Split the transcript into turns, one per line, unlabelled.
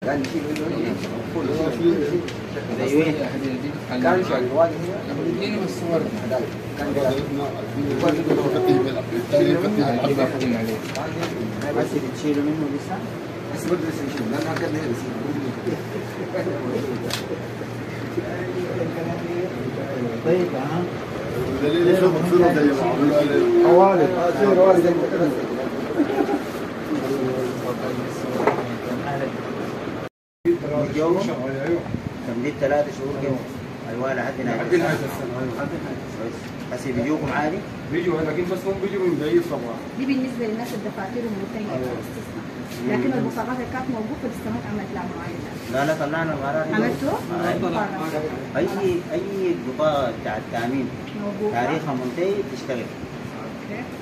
كان يشيل منه
زي وين؟
كان شغال واقف هنا
اديني الصور
كان
بس بتشيلوا منه لسه؟
بس برضه لسه يشيل لانه كان هنا
طيب ها
حوالي زي روالي زي ما كده
جو تمديد ثلاثة شهور كده ايوه لحد نهاية
لحد نهاية السنة أيوة.
كويس. بس بيجوكم عادي؟
بيجوا لكن بس هم بيجوا من بعيد طبعا
دي بالنسبه للناس الدفاتر المنتهيه استثناء لكن المصابات اللي كانت موقوفه لسه ما اتعملت لها معالجه
لا لا طلعنا القرار
عملته؟
آه. اي اي بطاقة بتاع التامين
موقوفه
تاريخها منتهي تشتغل
اوكي